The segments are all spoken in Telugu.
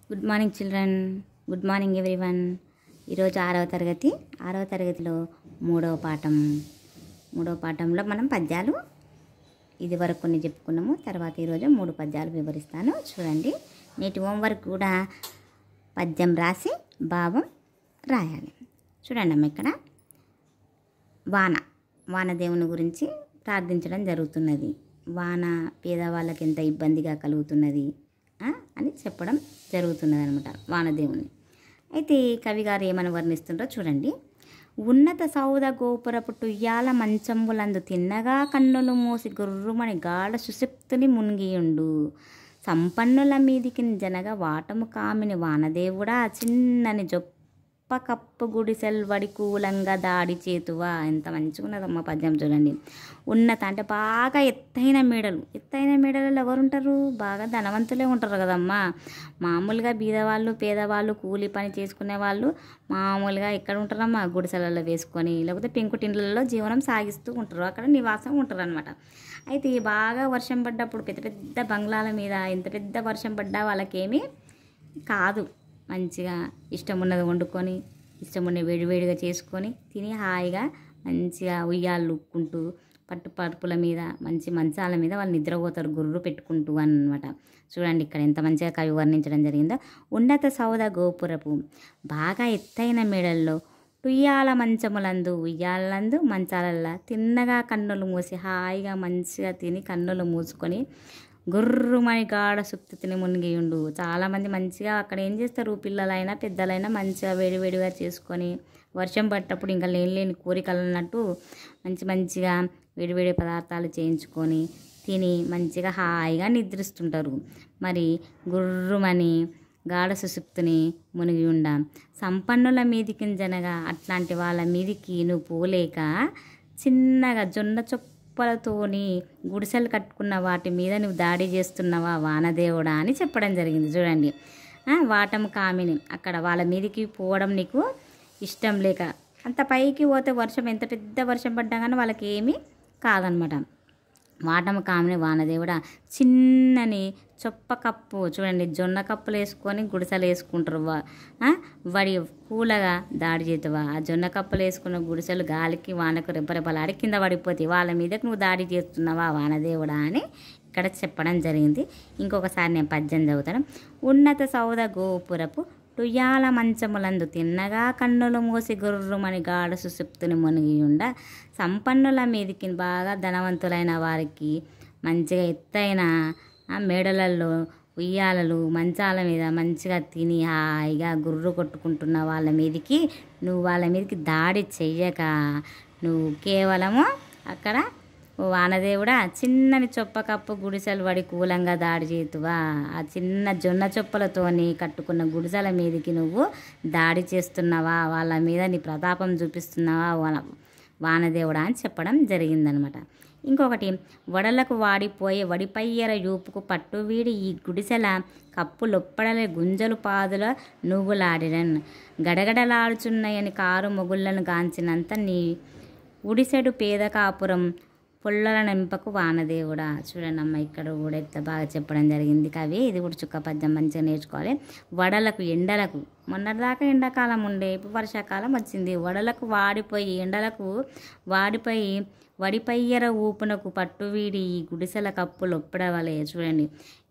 Good morning children good morning everyone ఈరోజు ఆరవ తరగతి ఆరవ తరగతిలో మూడవ పాఠం మూడవ పాఠంలో మనం పద్యాలు ఇది వరకు కొన్ని చెప్పుకున్నాము తర్వాత ఈరోజు మూడు పద్యాలు వివరిస్తాను చూడండి నేటి హోంవర్క్ కూడా పద్యం రాసి భావం రాయాలి చూడండి అమ్మ ఇక్కడ వాన వానదేవుని గురించి ప్రార్థించడం జరుగుతున్నది వాన పేదవాళ్ళకి ఎంత ఇబ్బందిగా కలుగుతున్నది ఆ, అని చెప్పడం జరుగుతున్నది అనమాట వానదేవుని అయితే కవి గారు ఏమని వర్ణిస్తుండ్రో చూడండి ఉన్నత సౌద గోపురపు టుయ్యాల మంచంబులందు తిన్నగా కన్నులు మూసి గుర్రుమని గాఢ సుషిప్తుని మునిగియుండు సంపన్నుల మీదికి జనగా వాటము కామిని వానదేవుడా చిన్నని జొప్ప కప్పు గుడిసెల్ వడి కూలంగా దాడి చేతువా ఎంత మంచిగా ఉన్నదమ్మా పద్యం చూడండి ఉన్నత అంటే బాగా ఎత్తైన మేడలు ఎత్తైన మేడలలో ఎవరు ఉంటారు బాగా ధనవంతులే ఉంటారు కదమ్మా మామూలుగా బీదవాళ్ళు పేదవాళ్ళు కూలి పని చేసుకునే వాళ్ళు మామూలుగా ఎక్కడ ఉంటారమ్మా గుడిసెలలో వేసుకొని లేకపోతే పెంకుటిండ్లలో జీవనం సాగిస్తూ ఉంటారు అక్కడ నివాసం ఉంటారు అనమాట అయితే ఈ బాగా వర్షం పడ్డప్పుడు పెద్ద పెద్ద బంగ్లాల మీద ఎంత పెద్ద వర్షం పడ్డా వాళ్ళకేమీ కాదు మంచిగా ఇష్టం ఉన్నది వండుకొని ఇష్టం ఉన్నది వేడివేడిగా చేసుకొని తిని హాయిగా మంచిగా ఉయ్యాలు ఊక్కుంటూ పట్టు పరుపుల మీద మంచి మంచాల మీద వాళ్ళు నిద్రపోతారు గుర్రు పెట్టుకుంటూ అన్నమాట చూడండి ఇక్కడ ఎంత మంచిగా కవి వర్ణించడం జరిగిందో ఉన్నత సౌద గోపురపు బాగా ఎత్తైన మేడల్లో ఉయ్యాల మంచములందు ఉయ్యాలందు మంచాలల్లా తిన్నగా కన్నులు మూసి హాయిగా మంచిగా తిని కన్నులు మూసుకొని గుర్రుమని గాఢ సుప్తిని మునిగియుండు చాలామంది మంచిగా అక్కడ ఏం చేస్తారు పిల్లలైనా పెద్దలైనా మంచిగా వేడివేడిగా చేసుకొని వర్షం పట్టప్పుడు ఇంకా లేని లేని కోరికలు అన్నట్టు మంచి మంచిగా వేడివేడి పదార్థాలు చేయించుకొని తిని మంచిగా హాయిగా నిద్రిస్తుంటారు మరి గుర్రుమని గాఢ సుసుప్తుని మునిగి ఉండ సంపన్నుల మీదికి జనగా అట్లాంటి వాళ్ళ మీదికి నువ్వు పోలేక చిన్నగా జొన్న చొప్పలతోని గుడిసెలు కట్టుకున్న వాటి మీద నువ్వు దాడి చేస్తున్నావా వానదేవుడా అని చెప్పడం జరిగింది చూడండి ఆ, వాటము కామిని అక్కడ వాళ్ళ మీదికి పోవడం నీకు ఇష్టం లేక అంత పైకి పోతే వర్షం ఎంత పెద్ద వర్షం పడ్డా కానీ వాళ్ళకి ఏమీ కాదనమాట వాటము కామిని వానదేవుడా చిన్నని చొప్ప కప్పు చూడండి జొన్న కప్పులు వేసుకొని గుడిసెలు వేసుకుంటారు వా- ఆ? వడి కూలగా దాడి చేతువా ఆ జొన్న కప్పులు వేసుకున్న గుడిసెలు గాలికి వానకు రెప్పరెప్పలాడి కింద పడిపోతాయి వాళ్ళ మీదకి నువ్వు దాడి చేస్తున్నావా వానదేవుడా అని ఇక్కడ చెప్పడం జరిగింది ఇంకొకసారి నేను పద్యం చదువుతాను ఉన్నత సౌద గోపురపు టుయ్యాల మంచములందు తిన్నగా కన్నులు మూసి గుర్రుమని గాఢ సుసుప్తుని మునిగియుండ సంపన్నుల మీదికి బాగా ధనవంతులైన వారికి మంచిగా ఎత్తైన ఆ మేడలలో ఉయ్యాలలు మంచాల మీద మంచిగా తిని హాయిగా గుర్రు కొట్టుకుంటున్న వాళ్ళ మీదికి నువ్వు వాళ్ళ మీదకి దాడి చెయ్యక నువ్వు కేవలము అక్కడ ఓ వానదేవుడా చిన్నని చొప్ప కప్పు గుడిసెలు పడి కూలంగా దాడి చేతువా ఆ చిన్న జొన్న చొప్పలతోని కట్టుకున్న గుడిసెల మీదకి నువ్వు దాడి చేస్తున్నావా వాళ్ళ మీద నీ ప్రతాపం చూపిస్తున్నావా వాన వానదేవుడా అని చెప్పడం జరిగిందనమాట ఇంకొకటి వడలకు వాడిపోయే వడిపయ్యర యూపుకు పట్టు వీడి ఈ గుడిసెల కప్పు లొప్పడలే గుంజలు పాదుల నువ్వులాడిరన్ గడగడలాడుచున్నాయని కారు మొగుళ్ళను గాంచినంత నీ ఉడిసెడు పేద కాపురం పుల్లల నింపకు వానదేవుడా చూడండి అమ్మ ఇక్కడ కూడా ఎంత బాగా చెప్పడం జరిగింది కవి ఇది కూడా చుక్క పద్యం మంచిగా నేర్చుకోవాలి వడలకు ఎండలకు మొన్నటిదాకా ఎండాకాలం ఉండే ఇప్పుడు వర్షాకాలం వచ్చింది వడలకు వాడిపోయి ఎండలకు వాడిపోయి వడిపయ్యర ఊపునకు పట్టువీడి ఈ గుడిసెల కప్పులు ఒప్పడవలే చూడండి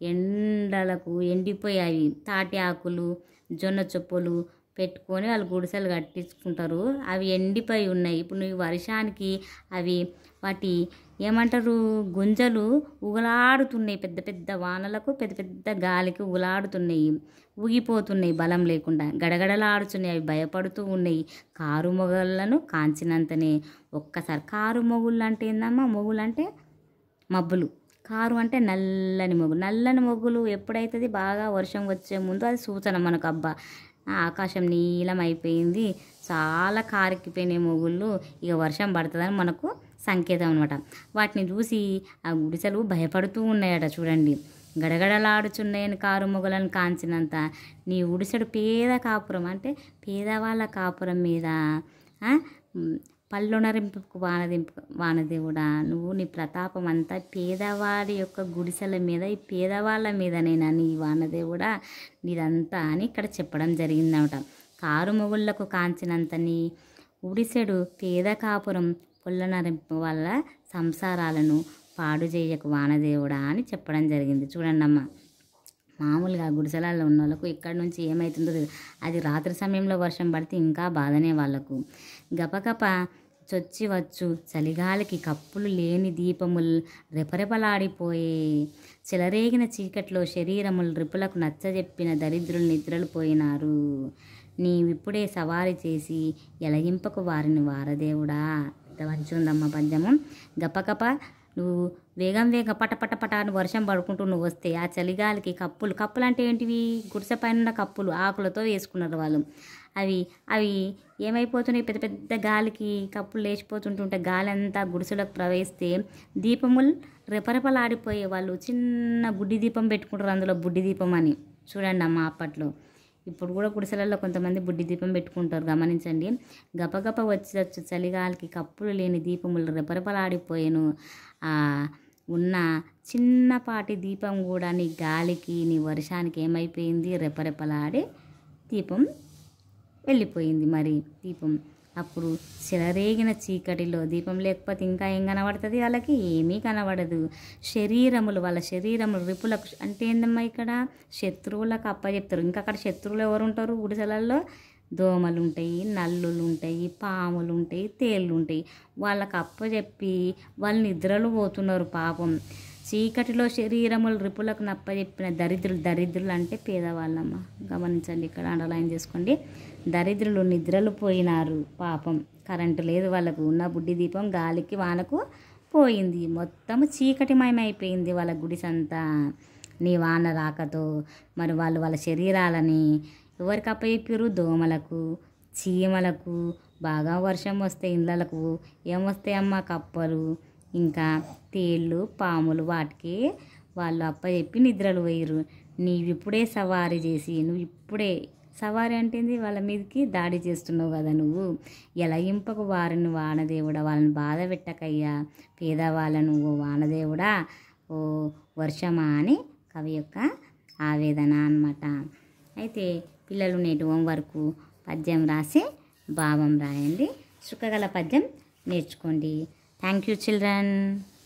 ఎండలకు ఎండిపోయాయి తాటి ఆకులు జొన్న చొప్పులు పెట్టుకొని వాళ్ళు గుడిసెలు కట్టించుకుంటారు అవి ఎండిపోయి ఉన్నాయి ఇప్పుడు నువ్వు వర్షానికి అవి వాటి ఏమంటారు గుంజలు ఉగలాడుతున్నాయి పెద్ద పెద్ద వానలకు పెద్ద పెద్ద గాలికి ఉగలాడుతున్నాయి ఊగిపోతున్నాయి బలం లేకుండా గడగడలాడుతున్నాయి అవి భయపడుతూ ఉన్నాయి కారు మొగళ్ళను కాంచినంతనే ఒక్కసారి కారు మొగుళ్ళు అంటే ఏందమ్మా మొగులు అంటే మబ్బులు కారు అంటే నల్లని మొగ్గు నల్లని మొగ్గులు ఎప్పుడైతుంది బాగా వర్షం వచ్చే ముందు అది సూచన మనకు అబ్బా ఆ ఆకాశం నీలం అయిపోయింది చాలా కారెక్కిపోయినాయి మొగుళ్ళు ఇక వర్షం పడుతుందని మనకు సంకేతం అనమాట వాటిని చూసి ఆ గుడిసెలు భయపడుతూ ఉన్నాయట చూడండి గడగడలాడుచున్నాయని కారు మొగలను కాంచినంత నీ ఉడిసెడు పేద కాపురం అంటే పేదవాళ్ళ కాపురం మీద ఆ, ఉమ్, పళ్ళొనరింపుకు వానదింపు వానదేవుడా నువ్వు నీ ప్రతాపం అంతా పేదవాడి యొక్క గుడిసెల మీద ఈ పేదవాళ్ళ మీదనేనా నీ వానదేవుడా నీదంతా అని ఇక్కడ చెప్పడం జరిగిందన్నమాట కారు మొగుళ్ళకు కాంచినంత నీ ఉడిసెడు పేద కాపురం పొల్లనరింపు వల్ల సంసారాలను పాడు చేయకు వానదేవుడా అని చెప్పడం జరిగింది చూడండి అమ్మ మామూలుగా గుడిసెలాల్లో ఉన్న వాళ్ళకు ఇక్కడ నుంచి ఏమవుతుందో తెలియదు అది రాత్రి సమయంలో వర్షం పడితే ఇంకా బాధనే వాళ్ళకు గపగప చొచ్చి వచ్చు చలిగాలికి కప్పులు లేని దీపములు రెపరెపలాడిపోయే చెలరేగిన చీకట్లో శరీరములు రిపులకు నచ్చజెప్పిన దరిద్రులు నిద్రలు పోయినారు నీవిప్పుడే సవారి చేసి ఎలగింపకు వారిని వారదేవుడా ఇంత మంచిగా ఉందమ్మ పద్యము గపగప నువ్వు వేగం వేగం పట పట పట అని వర్షం పడుకుంటూ నువ్వు వస్తే ఆ చలిగాలికి కప్పులు కప్పులు అంటే ఏంటివి గుడిసె పైన ఉన్న కప్పులు ఆకులతో వేసుకున్నారు వాళ్ళు అవి అవి ఏమైపోతున్నాయి పెద్ద పెద్ద గాలికి కప్పులు లేచిపోతుంటుంటే గాలి అంతా గుడిసెలకు ప్రవేశిస్తే దీపములు రెపరెపలాడిపోయే వాళ్ళు చిన్న బుడ్డి దీపం పెట్టుకుంటారు అందులో బుడ్డి దీపం అని చూడండి అమ్మ అప్పట్లో ఇప్పుడు కూడా గుడిసెలలో కొంతమంది బుడ్డి దీపం పెట్టుకుంటారు గమనించండి గపగప వచ్చి వచ్చు చలిగాలికి కప్పులు లేని దీపములు రెపరెపలాడిపోయాను ఆ ఉన్న చిన్నపాటి దీపం కూడా నీ గాలికి నీ వర్షానికి ఏమైపోయింది రెపరెపలాడి దీపం వెళ్ళిపోయింది మరి దీపం అప్పుడు చెలరేగిన చీకటిలో దీపం లేకపోతే ఇంకా ఏం కనబడుతుంది వాళ్ళకి ఏమీ కనబడదు శరీరములు వాళ్ళ శరీరములు రిపులకు అంటే ఏందమ్మా ఇక్కడ శత్రువులకు అప్పచెప్తారు ఇంకా అక్కడ శత్రువులు ఎవరు ఉంటారు గుడిసెలల్లో దోమలు ఉంటాయి నల్లులు ఉంటాయి పాములు ఉంటాయి తేళ్ళు ఉంటాయి వాళ్ళకి అప్పచెప్పి వాళ్ళు నిద్రలు పోతున్నారు పాపం చీకటిలో శరీరములు రిపులకు నప్పచెప్పిన దరిద్రులు దరిద్రులు అంటే పేదవాళ్ళమ్మ గమనించండి ఇక్కడ అండర్లైన్ చేసుకోండి దరిద్రులు నిద్రలు పోయినారు పాపం కరెంటు లేదు వాళ్ళకు ఉన్న బుడ్డి దీపం గాలికి వానకు పోయింది మొత్తం చీకటిమయమైపోయింది వాళ్ళ గుడిసంతా నీ వాన రాకతో మరి వాళ్ళు వాళ్ళ శరీరాలని ఎవరికి అప్పచెప్పారు దోమలకు చీమలకు బాగా వర్షం వస్తే ఇళ్ళలకు ఏమొస్తాయమ్మా కప్పలు ఇంకా తేళ్ళు పాములు వాటికి వాళ్ళు అప్పచెప్పి నిద్రలు పోయిరు నీవు ఇప్పుడే సవారీ చేసి నువ్వు ఇప్పుడే సవారీ అంటేంది వాళ్ళ మీదకి దాడి చేస్తున్నావు కదా నువ్వు ఎలగింపకు వారిని వానదేవుడా వాళ్ళని బాధ పెట్టకయ్యా పేదవాళ్ళను ఓ వానదేవుడా ఓ వర్షమా అని కవి యొక్క ఆవేదన అన్నమాట అయితే పిల్లలు నేటి హోంవర్క్ పద్యం రాసి భావం రాయండి సుఖగల పద్యం నేర్చుకోండి థ్యాంక్ యూ చిల్డ్రన్